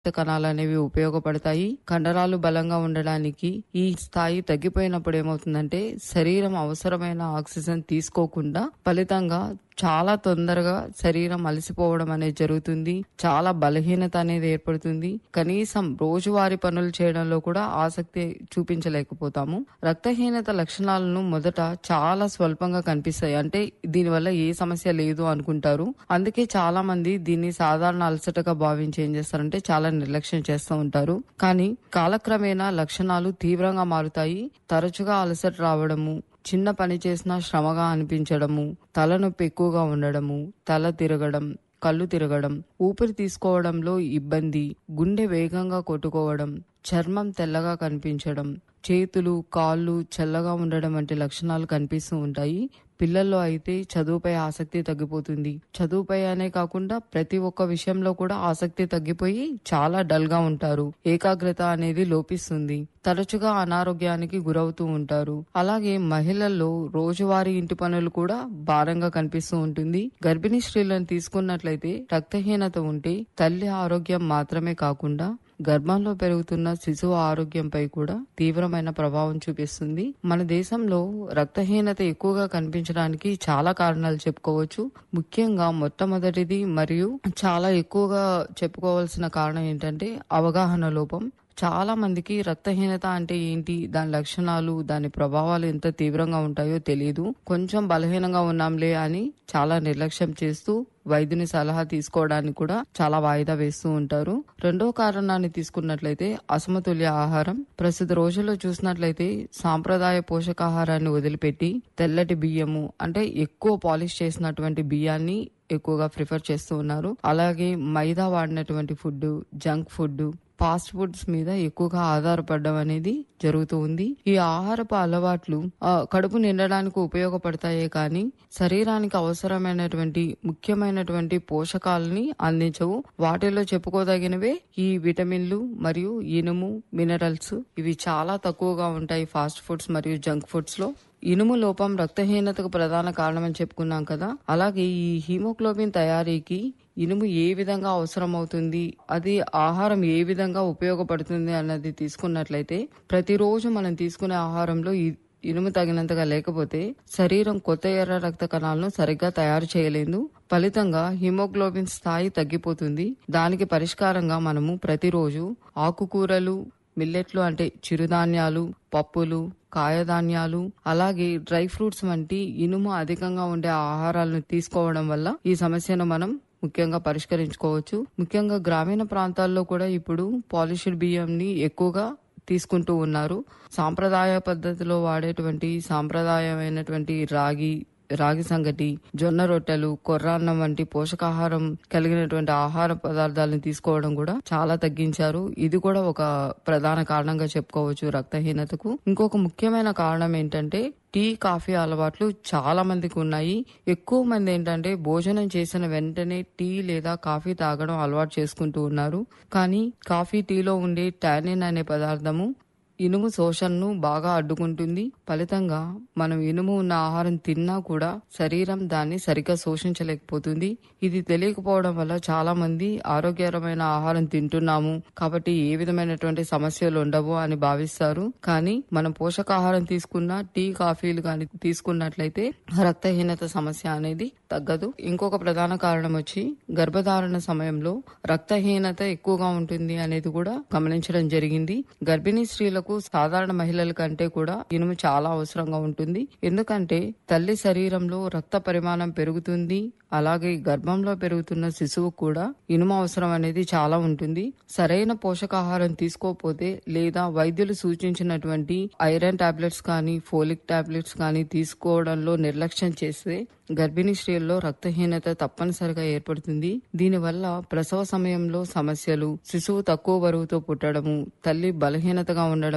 రక్త కణాలు అనేవి ఉపయోగపడతాయి కండరాలు బలంగా ఉండడానికి ఈ స్థాయి తగ్గిపోయినప్పుడు ఏమవుతుందంటే శరీరం అవసరమైన ఆక్సిజన్ తీసుకోకుండా ఫలితంగా చాలా తొందరగా శరీరం అలసిపోవడం అనేది జరుగుతుంది చాలా బలహీనత అనేది ఏర్పడుతుంది కనీసం రోజువారీ పనులు చేయడంలో కూడా ఆసక్తి చూపించలేకపోతాము రక్తహీనత లక్షణాలను మొదట చాలా స్వల్పంగా కనిపిస్తాయి అంటే దీనివల్ల ఏ సమస్య లేదు అనుకుంటారు అందుకే చాలా మంది దీన్ని సాధారణ అలసటగా భావించి ఏం చేస్తారంటే చాలా నిర్లక్ష్యం చేస్తూ ఉంటారు కానీ కాలక్రమేణా లక్షణాలు తీవ్రంగా మారుతాయి తరచుగా అలసట రావడము చిన్న పని చేసినా శ్రమగా అనిపించడము తలనొప్పి ఎక్కువగా ఉండడము తల తిరగడం కళ్ళు తిరగడం ఊపిరి తీసుకోవడంలో ఇబ్బంది గుండె వేగంగా కొట్టుకోవడం చర్మం తెల్లగా కనిపించడం చేతులు కాళ్ళు చల్లగా ఉండడం వంటి లక్షణాలు కనిపిస్తూ ఉంటాయి పిల్లల్లో అయితే చదువుపై ఆసక్తి తగ్గిపోతుంది చదువుపై అనే కాకుండా ప్రతి ఒక్క విషయంలో కూడా ఆసక్తి తగ్గిపోయి చాలా డల్ గా ఉంటారు ఏకాగ్రత అనేది లోపిస్తుంది తరచుగా అనారోగ్యానికి గురవుతూ ఉంటారు అలాగే మహిళల్లో రోజువారీ ఇంటి పనులు కూడా భారంగా కనిపిస్తూ ఉంటుంది గర్భిణీ స్త్రీలను తీసుకున్నట్లయితే రక్తహీనత ఉంటే తల్లి ఆరోగ్యం మాత్రమే కాకుండా గర్భంలో పెరుగుతున్న శిశువు ఆరోగ్యంపై కూడా తీవ్రమైన ప్రభావం చూపిస్తుంది మన దేశంలో రక్తహీనత ఎక్కువగా కనిపించడానికి చాలా కారణాలు చెప్పుకోవచ్చు ముఖ్యంగా మొట్టమొదటిది మరియు చాలా ఎక్కువగా చెప్పుకోవాల్సిన కారణం ఏంటంటే అవగాహన లోపం చాలా మందికి రక్తహీనత అంటే ఏంటి దాని లక్షణాలు దాని ప్రభావాలు ఎంత తీవ్రంగా ఉంటాయో తెలియదు కొంచెం బలహీనంగా ఉన్నాంలే అని చాలా నిర్లక్ష్యం చేస్తూ వైద్యుని సలహా తీసుకోవడానికి కూడా చాలా వాయిదా వేస్తూ ఉంటారు రెండో కారణాన్ని తీసుకున్నట్లయితే అసమతుల్య ఆహారం ప్రస్తుత రోజుల్లో చూసినట్లయితే సాంప్రదాయ పోషకాహారాన్ని వదిలిపెట్టి తెల్లటి బియ్యము అంటే ఎక్కువ పాలిష్ చేసినటువంటి బియ్యాన్ని ఎక్కువగా ప్రిఫర్ చేస్తూ ఉన్నారు అలాగే మైదా వాడినటువంటి food junk food fast foods మీద ఎక్కువగా ఆధారపడడం అనేది జరుగుతూ ఉంది ఈ ఆహారపు అలవాట్లు ఆ, కడుపు నిండడానికి ఉపయోగపడతాయే కానీ శరీరానికి అవసరమైనటువంటి ముఖ్యమైనటువంటి పోషకాలని అందించవు వాటిలో చెప్పుకోదగినవే ఈ విటమిన్లు మరియు ఇనుము మినరల్స్ ఇవి చాలా తక్కువగా ఉంటాయి ఫాస్ట్ ఫుడ్స్ మరియు జంక్ ఫుడ్స్ లో ఇనుము లోపం రక్తహీనతకు ప్రధాన కారణమని చెప్పుకున్నాం కదా అలాగే ఈ హీమోగ్లోబిన్ తయారీకి ఇనుము ఏ విధంగా అవసరం అవుతుంది అది ఆహారం ఏ విధంగా ఉపయోగపడుతుంది అన్నది తీసుకున్నట్లయితే ప్రతిరోజు మనం తీసుకునే ఆహారంలో ఈ ఇనుము తగినంతగా లేకపోతే శరీరం కొత్త ఎర్ర రక్త కణాలను సరిగ్గా తయారు చేయలేదు ఫలితంగా హిమోగ్లోబిన్ స్థాయి తగ్గిపోతుంది దానికి పరిష్కారంగా మనము ప్రతిరోజు ఆకుకూరలు మిల్లెట్లు అంటే చిరుధాన్యాలు పప్పులు కాయధాన్యాలు అలాగే డ్రై ఫ్రూట్స్ వంటి ఇనుము అధికంగా ఉండే ఆహారాలను తీసుకోవడం వల్ల ఈ సమస్యను మనం ముఖ్యంగా పరిష్కరించుకోవచ్చు ముఖ్యంగా గ్రామీణ ప్రాంతాల్లో కూడా ఇప్పుడు పాలిష్డ్ బియ్యంని ఎక్కువగా తీసుకుంటూ ఉన్నారు సాంప్రదాయ పద్ధతిలో వాడేటువంటి సాంప్రదాయమైనటువంటి రాగి రాగి సంగటి జొన్న రొట్టెలు కొర్రాన్నం వంటి పోషకాహారం కలిగినటువంటి ఆహార పదార్థాలను తీసుకోవడం కూడా చాలా తగ్గించారు ఇది కూడా ఒక ప్రధాన కారణంగా చెప్పుకోవచ్చు రక్తహీనతకు ఇంకొక ముఖ్యమైన కారణం ఏంటంటే టీ కాఫీ అలవాట్లు చాలా మందికి ఉన్నాయి ఎక్కువ మంది ఏంటంటే భోజనం చేసిన వెంటనే టీ లేదా కాఫీ తాగడం అలవాటు చేసుకుంటూ ఉన్నారు కానీ కాఫీ టీలో ఉండే టానిన్ అనే పదార్థము ఇనుము శోషణను బాగా అడ్డుకుంటుంది ఫలితంగా మనం ఇనుము ఉన్న ఆహారం తిన్నా కూడా శరీరం దాన్ని సరిగ్గా శోషించలేకపోతుంది ఇది తెలియకపోవడం వల్ల చాలా మంది ఆరోగ్యకరమైన ఆహారం తింటున్నాము కాబట్టి ఏ విధమైనటువంటి సమస్యలు ఉండవు అని భావిస్తారు కానీ మనం పోషకాహారం తీసుకున్న టీ కాఫీలు కానీ తీసుకున్నట్లయితే రక్తహీనత సమస్య అనేది తగ్గదు ఇంకొక ప్రధాన కారణం వచ్చి గర్భధారణ సమయంలో రక్తహీనత ఎక్కువగా ఉంటుంది అనేది కూడా గమనించడం జరిగింది గర్భిణీ స్త్రీలకు సాధారణ మహిళల కంటే కూడా ఇనుము చాలా అవసరంగా ఉంటుంది ఎందుకంటే తల్లి శరీరంలో రక్త పరిమాణం పెరుగుతుంది అలాగే గర్భంలో పెరుగుతున్న శిశువు కూడా ఇనుము అవసరం అనేది చాలా ఉంటుంది సరైన పోషకాహారం తీసుకోకపోతే లేదా వైద్యులు సూచించినటువంటి ఐరన్ టాబ్లెట్స్ కానీ ఫోలిక్ టాబ్లెట్స్ కానీ తీసుకోవడంలో నిర్లక్ష్యం చేస్తే గర్భిణీ స్త్రీల్లో రక్తహీనత తప్పనిసరిగా ఏర్పడుతుంది దీనివల్ల ప్రసవ సమయంలో సమస్యలు శిశువు తక్కువ బరువుతో పుట్టడము తల్లి బలహీనతగా ఉండడం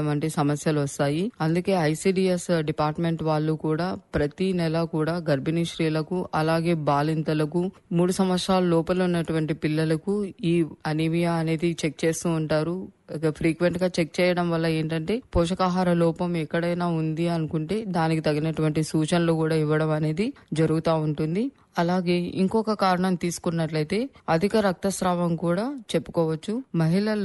చేయడం వంటి సమస్యలు వస్తాయి అందుకే ఐసిడిఎస్ డిపార్ట్మెంట్ వాళ్ళు కూడా ప్రతి నెల కూడా గర్భిణీ స్త్రీలకు అలాగే బాలింతలకు మూడు సంవత్సరాల లోపల ఉన్నటువంటి పిల్లలకు ఈ అనీమియా అనేది చెక్ చేస్తూ ఉంటారు ఫ్రీక్వెంట్ గా చెక్ చేయడం వల్ల ఏంటంటే పోషకాహార లోపం ఎక్కడైనా ఉంది అనుకుంటే దానికి తగినటువంటి సూచనలు కూడా ఇవ్వడం అనేది జరుగుతూ ఉంటుంది అలాగే ఇంకొక కారణం తీసుకున్నట్లయితే అధిక రక్తస్రావం కూడా చెప్పుకోవచ్చు మహిళల్లో